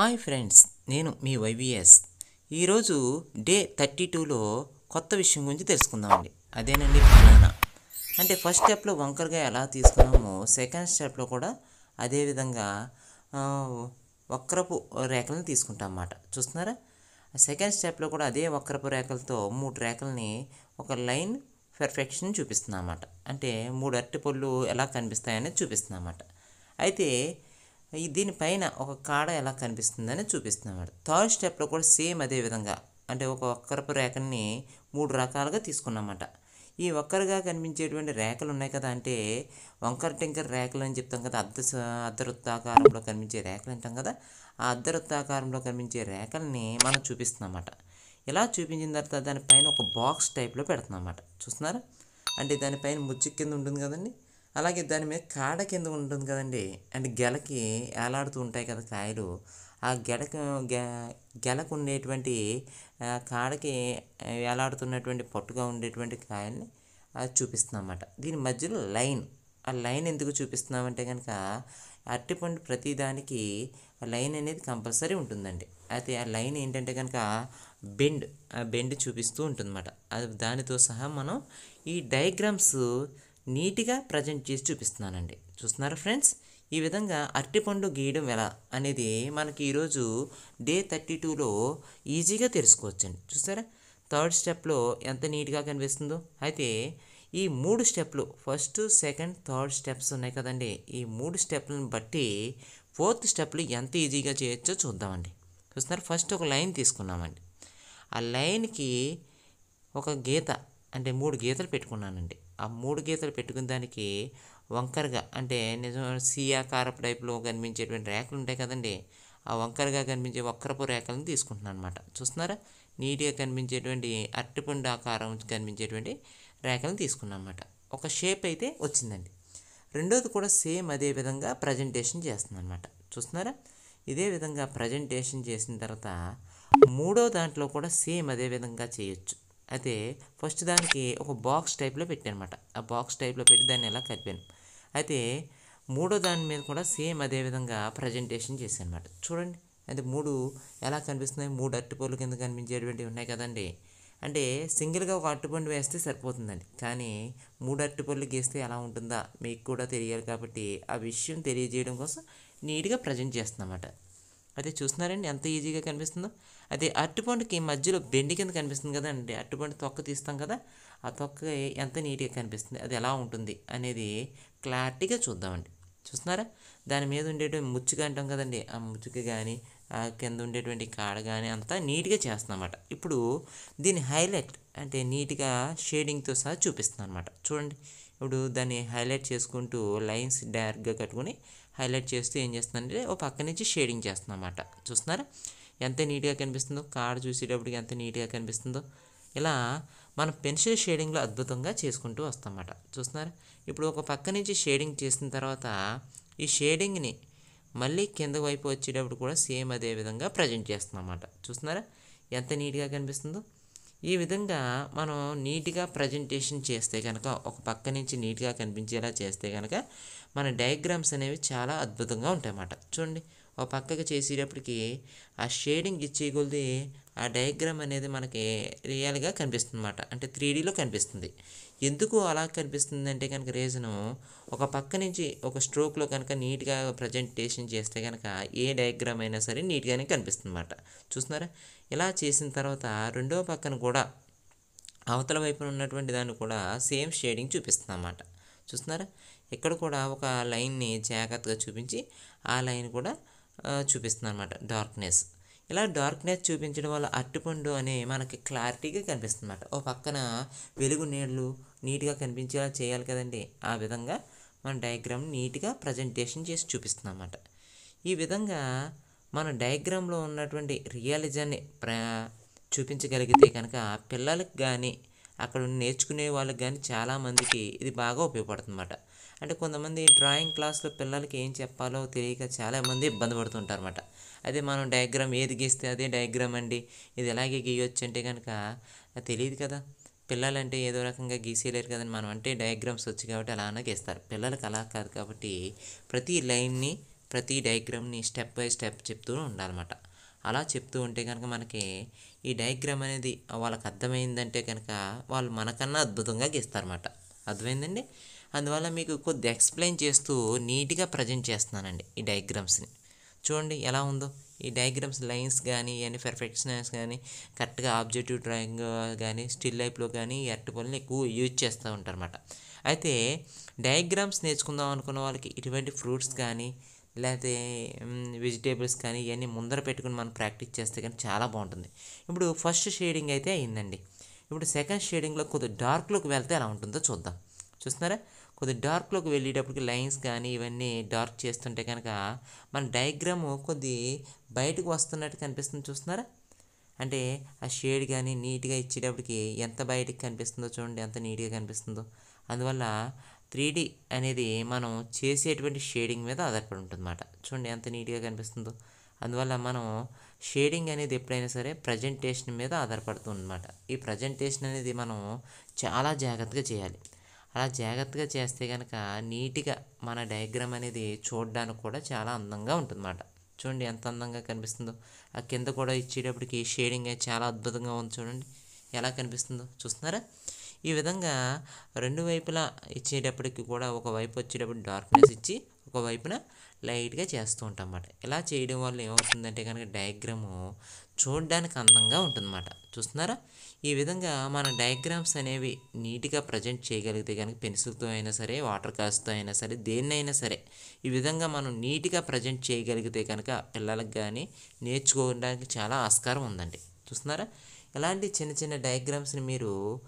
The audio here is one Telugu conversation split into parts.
హాయ్ ఫ్రెండ్స్ నేను మీ వైవిఎస్ ఈరోజు డే థర్టీ టూలో కొత్త విషయం గురించి తెలుసుకుందామండి అదేనండి బనానా అంటే ఫస్ట్ స్టెప్లో వంకరగా ఎలా తీసుకున్నామో సెకండ్ స్టెప్లో కూడా అదే విధంగా ఆ, వక్రపు రేఖలను తీసుకుంటాం అన్నమాట చూస్తున్నారా సెకండ్ స్టెప్లో కూడా అదే వక్రపు రేఖలతో మూడు రేఖల్ని ఒక లైన్ పెర్ఫెక్షన్ చూపిస్తుంది అన్నమాట అంటే మూడు అరటిపళ్ళు ఎలా కనిపిస్తాయనేది చూపిస్తుంది అన్నమాట అయితే ఈ దీనిపైన ఒక కాడ ఎలా కనిపిస్తుందని చూపిస్తున్నాడు థర్డ్ స్టెప్లో కూడా సేమ్ అదే విధంగా అంటే ఒక వక్రపు రేఖని మూడు రకాలుగా తీసుకున్నమాట ఈ వక్కరగా కనిపించేటువంటి రేఖలు ఉన్నాయి కదా అంటే వంకర టింకర రేఖలు అని చెప్తాం కదా అర్ధ స- అర్ధవృత్తాకారంలో కనిపించే రేఖలు అంటాం కదా ఆ అర్ధవృత్తాకారంలో కనిపించే రేఖల్ని మనం చూపిస్తున్నామన్నమాట ఇలా చూపించిన తర్వాత దానిపైన ఒక బాక్స్ టైప్లో పెడుతున్నామన్నమాట చూస్తున్నారా అంటే దానిపైన ముచ్చు కింద ఉంటుంది కదండి అలాగే దాని మీద కాడ కింద ఉంటుంది కదండి అంటే గెలకి ఏలాడుతూ ఉంటాయి కదా కాయలు ఆ గెలకు గె- గెలకు ఉండేటువంటి ఆ, కాడకి వేలాడుతున్నటువంటి పొట్టుగా ఉండేటువంటి కాయల్ని అది చూపిస్తున్నాం అన్నమాట దీని మధ్యలో లైన్ ఆ లైన్ ఎందుకు చూపిస్తున్నామంటే కనుక అరటిపండు ప్రతిదానికి ఆ లైన్ అనేది కంపల్సరీ ఉంటుందండి అయితే ఆ లైన్ ఏంటంటే కనుక బెండ్ ఆ బెండ్ చూపిస్తూ ఉంటుందన్నమాట అది దానితో సహా మనం ఈ డయాగ్రామ్స్ నీట్గా ప్రజెంట్ చేసి చూపిస్తున్నానండి చూస్తున్నారా ఫ్రెండ్స్ ఈ విధంగా అరటిపండు గీయడం ఎలా అనేది మనకి ఈరోజు డే థర్టీ టూలో ఈజీగా తెలుసుకోవచ్చండి చూసారా థర్డ్ స్టెప్లో ఎంత నీట్గా కనిపిస్తుందో అయితే ఈ మూడు స్టెప్లు ఫస్ట్ సెకండ్ థర్డ్ స్టెప్స్ ఉన్నాయి కదండి ఈ మూడు స్టెప్లను బట్టి ఫోర్త్ స్టెప్లు ఎంత ఈజీగా చేయొచ్చో చూద్దామండి చూస్తున్నారు ఫస్ట్ ఒక లైన్ తీసుకున్నామండి ఆ లైన్కి ఒక గీత అంటే మూడు గీతలు పెట్టుకున్నానండి ఆ మూడు గీతలు పెట్టుకున్న దానికి వంకరగా అంటే నిజం సి ఆకారపు టైప్లో కనిపించేటువంటి రేఖలు ఉంటాయి కదండి ఆ వంకరగా కనిపించే వక్రపు రేఖలను తీసుకుంటున్నాను అనమాట చూస్తున్నారా నీట్గా కనిపించేటువంటి అరటిపండు ఆకారం కనిపించేటువంటి రేఖలను తీసుకున్నాను అనమాట ఒక షేప్ అయితే వచ్చిందండి రెండోది కూడా సేమ్ అదే విధంగా ప్రజెంటేషన్ చేస్తుంది అనమాట చూస్తున్నారా ఇదే విధంగా ప్రజెంటేషన్ చేసిన తర్వాత మూడో దాంట్లో కూడా సేమ్ అదే విధంగా చేయొచ్చు అయితే ఫస్ట్ దానికి ఒక బాక్స్ టైప్లో పెట్టానమాట ఆ బాక్స్ టైప్లో పెట్టి దాన్ని ఎలా కలిపాను అయితే మూడో దాని మీద కూడా సేమ్ అదే విధంగా ప్రజెంటేషన్ చేశాను అనమాట చూడండి అయితే మూడు ఎలా కనిపిస్తున్నాయి మూడు అరటిపళ్ళు కింద కనిపించేటువంటివి ఉన్నాయి కదండి అంటే సింగిల్గా ఒక అరటిపండు వేస్తే సరిపోతుందండి కానీ మూడు అరటిపళ్ళు గీస్తే ఎలా ఉంటుందా మీకు కూడా తెలియాలి కాబట్టి ఆ విషయం తెలియజేయడం కోసం నీట్గా ప్రజెంట్ చేస్తున్నమాట అదే చూస్తున్నారండి ఎంత ఈజీగా కనిపిస్తుందో అదే అరటిపండుకి మధ్యలో బెండి కింద కనిపిస్తుంది కదండి అరటిపండు తొక్క తీస్తాం కదా ఆ తొక్క ఎంత నీట్గా కనిపిస్తుంది అది ఎలా ఉంటుంది అనేది క్లారిటీగా చూద్దామండి చూస్తున్నారా దాని మీద ఉండేటువంటి ముచ్చుక అంటాం కదండి ఆ ముచ్చుక కానీ ఆ కింద ఉండేటువంటి కాడ కానీ అంతా నీట్గా చేస్తున్నామన్నమాట ఇప్పుడు దీని హైలైట్ అంటే నీట్గా షేడింగ్తో సహా చూపిస్తున్నాను అనమాట చూడండి ఇప్పుడు దాన్ని హైలైట్ చేసుకుంటూ లైన్స్ డైరెక్ట్గా కట్టుకొని హైలైట్ చేస్తూ ఏం చేస్తుందంటే ఓ పక్క నుంచి షేడింగ్ చేస్తున్నాం అన్నమాట చూస్తున్నారా ఎంత నీట్గా కనిపిస్తుందో కాడ చూసేటప్పటికి ఎంత నీట్గా కనిపిస్తుందో ఇలా మనం పెన్సిల్ షేడింగ్లో అద్భుతంగా చేసుకుంటూ వస్తామన్నమాట చూస్తున్నారా ఇప్పుడు ఒక పక్క నుంచి షేడింగ్ చేసిన తర్వాత ఈ షేడింగ్ని మళ్ళీ కింద వైపు వచ్చేటప్పుడు కూడా సేమ్ అదే విధంగా ప్రజెంట్ చేస్తున్నాం అన్నమాట చూస్తున్నారా ఎంత నీట్గా కనిపిస్తుందో ఈ విధంగా మనం నీట్గా ప్రజెంటేషన్ చేస్తే కనుక ఒక పక్క నుంచి నీట్గా కనిపించేలా చేస్తే కనుక మన డయాగ్రామ్స్ అనేవి చాలా అద్భుతంగా ఉంటాయి అన్నమాట చూడండి ఒక పక్కకి చేసేటప్పటికి ఆ షేడింగ్ ఇచ్చే కొద్దీ ఆ డయాగ్రామ్ అనేది మనకి రియల్గా కనిపిస్తుంది అన్నమాట అంటే త్రీ డీలో కనిపిస్తుంది ఎందుకు అలా కనిపిస్తుంది అంటే కనుక రీజను ఒక పక్క నుంచి ఒక స్ట్రోక్లో కనుక నీట్గా ప్రజెంటేషన్ చేస్తే కనుక ఏ డయాగ్రామ్ అయినా సరే నీట్గానే కనిపిస్తుంది అన్నమాట చూస్తున్నారా ఇలా చేసిన తర్వాత రెండో పక్కన కూడా అవతల వైపున ఉన్నటువంటి దాన్ని కూడా సేమ్ షేడింగ్ చూపిస్తుంది అన్నమాట చూస్తున్నారా ఇక్కడ కూడా ఒక లైన్ని జాగ్రత్తగా చూపించి ఆ లైన్ కూడా చూపిస్తుంది అనమాట డార్క్నెస్ ఇలా డార్క్నెస్ చూపించడం వల్ల అరటిపండు అనే మనకి క్లారిటీగా కనిపిస్తుంది అనమాట ఓ పక్కన వెలుగు నీళ్ళు నీట్గా కనిపించేలా చేయాలి కదండి ఆ విధంగా మన డయాగ్రామ్ నీట్గా ప్రజెంటేషన్ చేసి చూపిస్తుంది అన్నమాట ఈ విధంగా మన డయాగ్రామ్లో ఉన్నటువంటి రియాలిజాన్ని ప్ర చూపించగలిగితే కనుక పిల్లలకు కానీ అక్కడ నేర్చుకునే వాళ్ళకి కానీ చాలామందికి ఇది బాగా ఉపయోగపడుతుందన్నమాట అంటే కొంతమంది డ్రాయింగ్ క్లాస్లో పిల్లలకి ఏం చెప్పాలో తెలియక చాలామంది ఇబ్బంది పడుతుంటారు అనమాట అదే మనం డయాగ్రామ్ ఏది గీస్తే అదే డయాగ్రామ్ అండి ఇది ఎలాగే గీయొచ్చు అంటే కనుక అది తెలియదు కదా పిల్లలంటే ఏదో రకంగా గీసేయలేరు కదండి మనం అంటే డయాగ్రామ్స్ వచ్చి కాబట్టి అలానే గీస్తారు పిల్లలకు అలా కాదు కాబట్టి ప్రతి లైన్ని ప్రతి డయాగ్రామ్ని స్టెప్ బై స్టెప్ చెప్తూ ఉండాలన్నమాట అలా చెప్తూ ఉంటే కనుక మనకి ఈ డయాగ్రామ్ అనేది వాళ్ళకి అర్థమైందంటే కనుక వాళ్ళు మనకన్నా అద్భుతంగా గీస్తారన్నమాట అర్థమైందండి అందువల్ల మీకు కొద్ది ఎక్స్ప్లెయిన్ చేస్తూ నీట్గా ప్రజెంట్ చేస్తున్నానండి ఈ డయాగ్రామ్స్ని చూడండి ఎలా ఉందో ఈ డయాగ్రామ్స్ లైన్స్ కానీ ఇవన్నీ పెర్ఫెక్షన్స్ కానీ కరెక్ట్గా ఆబ్జెక్టివ్ డ్రాయింగ్ కానీ స్టిల్ లైఫ్లో కానీ ఈ అరటిపళ్ళని ఎక్కువ యూజ్ చేస్తూ ఉంటారన్నమాట అయితే డయాగ్రామ్స్ నేర్చుకుందాం అనుకున్న వాళ్ళకి ఇటువంటి ఫ్రూట్స్ కానీ లేకపోతే వెజిటేబుల్స్ కానీ ఇవన్నీ ముందర పెట్టుకుని మనం ప్రాక్టీస్ చేస్తే కానీ చాలా బాగుంటుంది ఇప్పుడు ఫస్ట్ షేడింగ్ అయితే అయిందండి ఇప్పుడు సెకండ్ షేడింగ్లో కొద్ది డార్క్లోకి వెళ్తే ఎలా ఉంటుందో చూద్దాం చూస్తున్నారా కొద్ది డార్క్లోకి వెళ్ళేటప్పటికి లైన్స్ కానీ ఇవన్నీ డార్క్ చేస్తుంటే కనుక మన డయాగ్రాము కొద్ది బయటకు వస్తున్నట్టు కనిపిస్తుంది చూస్తున్నారా అంటే ఆ షేడ్ కానీ నీట్గా ఇచ్చేటప్పటికి ఎంత బయటకు కనిపిస్తుందో చూడండి ఎంత నీట్గా కనిపిస్తుందో అందువల్ల త్రీ అనేది మనం చేసేటువంటి షేడింగ్ మీద ఆధారపడి ఉంటుందన్నమాట చూడండి ఎంత నీట్గా కనిపిస్తుందో అందువల్ల మనం షేడింగ్ అనేది ఎప్పుడైనా సరే ప్రజెంటేషన్ మీద ఆధారపడుతుందన్నమాట ఈ ప్రజెంటేషన్ అనేది మనం చాలా జాగ్రత్తగా చేయాలి అలా జాగ్రత్తగా చేస్తే కనుక నీట్గా మన డయాగ్రామ్ అనేది చూడడానికి కూడా చాలా అందంగా ఉంటుందన్నమాట చూడండి ఎంత అందంగా కనిపిస్తుందో ఆ కింద కూడా ఇచ్చేటప్పటికి షేడింగ్ అయితే చాలా అద్భుతంగా ఉంది చూడండి ఎలా కనిపిస్తుందో చూస్తున్నారా ఈ విధంగా రెండు వైపులా ఇచ్చేటప్పటికి కూడా ఒక వైపు వచ్చేటప్పుడు డార్క్నెస్ ఇచ్చి ఒక వైపున లైట్గా చేస్తూ ఉంటాం అన్నమాట ఇలా చేయడం వల్ల ఏమవుతుందంటే కనుక డయాగ్రాము చూడడానికి అందంగా ఉంటుందన్నమాట చూస్తున్నారా ఈ విధంగా మన డయాగ్రామ్స్ అనేవి నీట్గా ప్రజెంట్ చేయగలిగితే కనుక పెన్సిల్తో అయినా సరే వాటర్ కాస్తో అయినా సరే దేన్నైనా సరే ఈ విధంగా మనం నీట్గా ప్రజెంట్ చేయగలిగితే కనుక పిల్లలకు కానీ నేర్చుకోవడానికి చాలా ఆస్కారం ఉందండి చూస్తున్నారా ఇలాంటి చిన్న చిన్న డయాగ్రామ్స్ని మీరు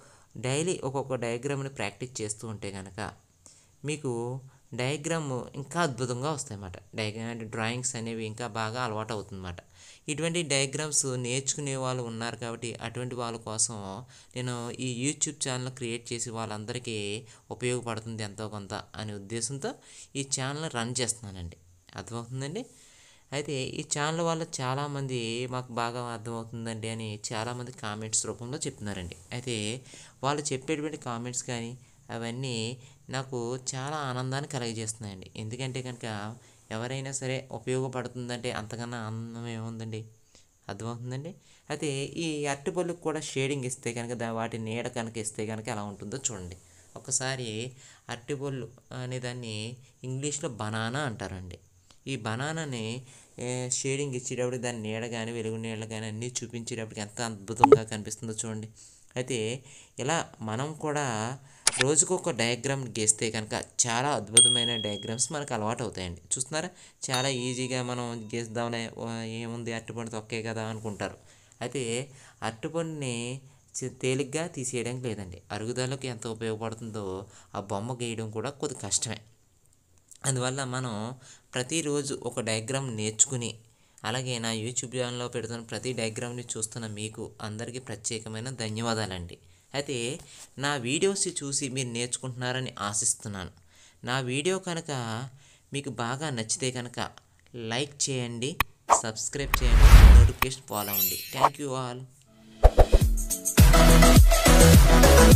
డైలీ ఒక్కొక్క డయాగ్రామ్ని ప్రాక్టీస్ చేస్తూ ఉంటే కనుక మీకు డయాగ్రామ్ ఇంకా అద్భుతంగా వస్తాయన్నమాట డయాగ్రామ్ అంటే డ్రాయింగ్స్ అనేవి ఇంకా బాగా అలవాటు అవుతుందన్నమాట ఇటువంటి డయాగ్రామ్స్ నేర్చుకునే వాళ్ళు ఉన్నారు కాబట్టి అటువంటి వాళ్ళ కోసం నేను ఈ యూట్యూబ్ ఛానల్ క్రియేట్ చేసి వాళ్ళందరికీ ఉపయోగపడుతుంది ఎంతో కొంత అనే ఉద్దేశంతో ఈ ఛానల్ రన్ చేస్తున్నానండి అర్థమవుతుందండి అయితే ఈ ఛానల్ వల్ల చాలామంది మాకు బాగా అర్థమవుతుందండి అని చాలామంది కామెంట్స్ రూపంలో చెప్తున్నారండి అయితే వాళ్ళు చెప్పేటువంటి కామెంట్స్ కానీ అవన్నీ నాకు చాలా ఆనందాన్ని కలగజేస్తున్నాయండి ఎందుకంటే కనుక ఎవరైనా సరే ఉపయోగపడుతుందంటే అంతకన్నా ఆనందం ఏముందండి అర్థమవుతుందండి అయితే ఈ అరటిపళ్ళకు కూడా షేడింగ్ ఇస్తే కనుక దా వాటి నీడ కనుక ఇస్తే కనుక ఎలా ఉంటుందో చూడండి ఒకసారి అరటిపళ్ళు అనే దాన్ని ఇంగ్లీష్లో బనానా అంటారండి ఈ బనానాని షేడింగ్ ఇచ్చేటప్పుడు దాని నీడ కానీ వెలుగు నీళ్ళ కానీ అన్నీ చూపించేటప్పటికి ఎంత అద్భుతంగా కనిపిస్తుందో చూడండి అయితే ఇలా మనం కూడా రోజుకొక డయాగ్రామ్ గీస్తే కనుక చాలా అద్భుతమైన డయాగ్రామ్స్ మనకు అలవాటు అవుతాయండి చూస్తున్నారా చాలా ఈజీగా మనం గీద్దాంలే ఓ, ఏముంది అరటిపండు తొక్కే కదా అనుకుంటారు అయితే అరటిపండుని చి- తేలిగ్గా తీసేయడానికి లేదండి అరుగుదలకు ఎంత ఉపయోగపడుతుందో ఆ బొమ్మ గీయడం కూడా కొద్ది కష్టమే అందువల్ల మనం ప్రతిరోజు ఒక డయాగ్రామ్ నేర్చుకుని అలాగే నా యూట్యూబ్ ఛానల్లో పెడుతున్న ప్రతి డయాగ్రామ్ని చూస్తున్న మీకు అందరికీ ప్రత్యేకమైన ధన్యవాదాలండి అయితే నా వీడియోస్ చూసి మీరు నేర్చుకుంటున్నారని ఆశిస్తున్నాను నా వీడియో కనుక మీకు బాగా నచ్చితే కనుక లైక్ చేయండి సబ్స్క్రైబ్ చేయండి నోటిఫికేషన్ ఫాలో అవ్వండి థ్యాంక్ యూ ఆల్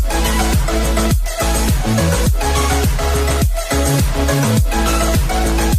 Thank